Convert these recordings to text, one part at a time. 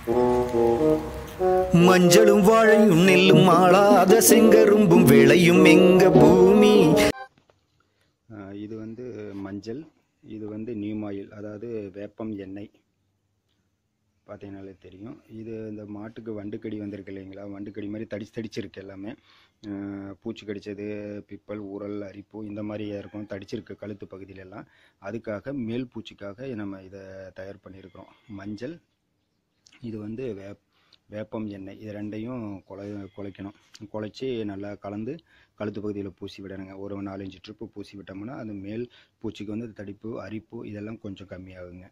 மஞ்சளும் வாழையும் நெல்லும் ஆளாத செங்கரும்பும் விளையும் எங்க பூமி ஆஹ் இது வந்து மஞ்சள் இது வந்து நீம் ஆயில் அதாவது வேப்பம் எண்ணெய் பார்த்தீங்கனாலே தெரியும் இது இந்த மாட்டுக்கு வண்டுக்கடி வந்திருக்கு இல்லைங்களா வண்டுக்கடி மாதிரி தடிச்சு தடிச்சிருக்கு எல்லாமே ஆஹ் பூச்சி கடிச்சது பிப்பல் ஊறல் அரிப்பு இந்த மாதிரி இருக்கும் தடிச்சிருக்கு கழுத்து பகுதியில எல்லாம் அதுக்காக மேல் பூச்சிக்காக நம்ம இதை தயார் பண்ணியிருக்கிறோம் மஞ்சள் இது வந்து வேப் வேப்பம் எண்ணெய் இது ரெண்டையும் குலை குலைக்கணும் குழைச்சி நல்லா கலந்து கழுத்து பகுதியில் பூசி விடணுங்க ஒரு நாலஞ்சு ட்ரிப்பு பூசி விட்டோம்னா அது மேல் பூச்சிக்கு வந்து தடிப்பு அரிப்பு இதெல்லாம் கொஞ்சம் கம்மியாகுங்க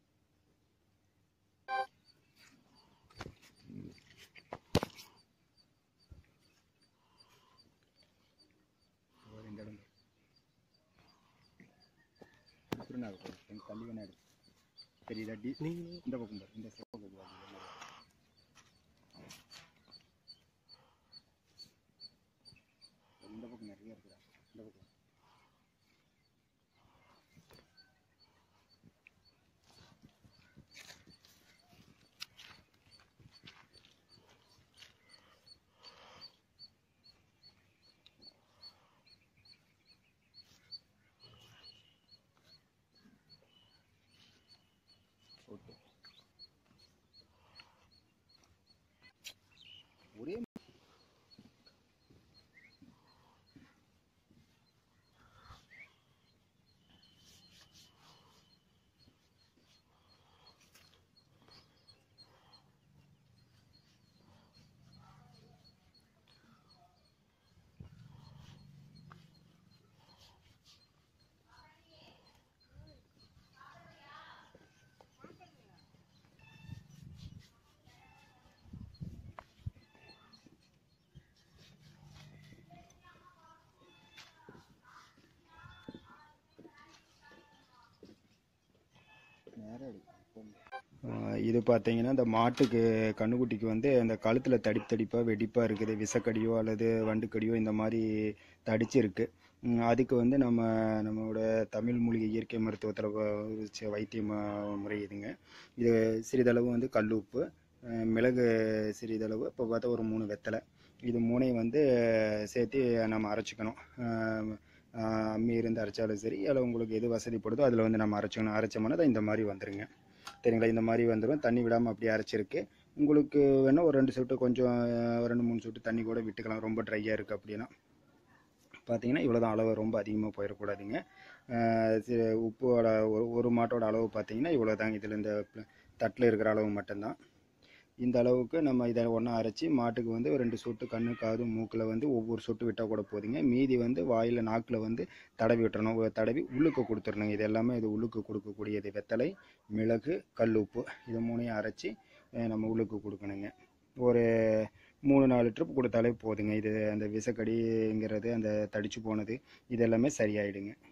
இந்த இடம் திருநாள் தள்ளி வேணா எடு தெரியுதா டி இந்த பக்கம் பாரு இந்த பக்கம் பாரு இந்த பக்கம் நிறைய இருக்குதா இந்த பக்கம் ஓகே ஒரே ஆஹ் இது பார்த்தீங்கன்னா இந்த மாட்டுக்கு கண்ணுக்குட்டிக்கு வந்து அந்த கழுத்தில் தடிப்பு தடிப்பாக வெடிப்பாக இருக்குது விஷக்கடியோ அல்லது வண்டுக்கடியோ இந்த மாதிரி தடிச்சிருக்கு உம் அதுக்கு வந்து நம்ம நம்மளோட தமிழ் மூலிகை இயற்கை மருத்துவத்தில் வைத்திய ம- முறை இதுங்க இது சிறிதளவு வந்து கல்லுப்பு அஹ் மிளகு சிறிதளவு இப்போ பார்த்தா ஒரு மூணு வெத்தலை இது மூணையும் வந்து சேர்த்து நம்ம அரைச்சிக்கணும் ஆஹ் ஆஹ் அம்மி இருந்து அரைச்சாலும் சரி அதில் உங்களுக்கு எது வசதிப்படுதோ அதில் வந்து நம்ம அரைச்சிக்கணும் அரைச்சோம்னா தான் இந்த மாதிரி வந்துருங்க சரிங்களா இந்த மாதிரி வந்துடும் தண்ணி விடாமல் அப்படியே அரைச்சிருக்கு உங்களுக்கு வேணால் ஒரு ரெண்டு சொட்டு கொஞ்சம் அஹ், ஒரு ரெண்டு மூணு சொட்டு தண்ணி கூட விட்டுக்கலாம் ரொம்ப ட்ரையாக இருக்குது அப்படின்னா பார்த்தீங்கன்னா இவ்வளோ தான் அளவு ரொம்ப அதிகமாக போயிடக்கூடாதுங்க அஹ், சி- உப்போட ஒரு ஒரு மாட்டோட அளவு பார்த்தீங்கன்னா இவ்வளோ தாங்க இதில் இந்த தட்டில் இருக்கிற அளவு மட்டும்தான் இந்த அளவுக்கு நம்ம இதை ஒன்றா அரைச்சி மாட்டுக்கு வந்து ஒரு ரெண்டு சொட்டு கண்ணு காது மூக்கில் வந்து ஒவ்வொரு சொட்டு விட்டால் கூட போதுங்க மீதி வந்து வாயில் நாக்கில் வந்து தடவி விட்டுறணும் ஒரு தடவி உள்ளுக்கு கொடுத்துடணுங்க இது எல்லாமே இது உள்ளுக்கு கொடுக்கக்கூடியது வெத்தலை மிளகு கல் உப்பு இது மூணையும் அரைச்சி அஹ், நம்ம உள்ளுக்கு கொடுக்கணுங்க ஒரு மூணு நாலு ட்ரிப் கொடுத்தாலே போதுங்க இது அந்த விஷக்கடிங்கிறது அந்த தடிச்சு போனது இது எல்லாமே சரியாயிடுங்க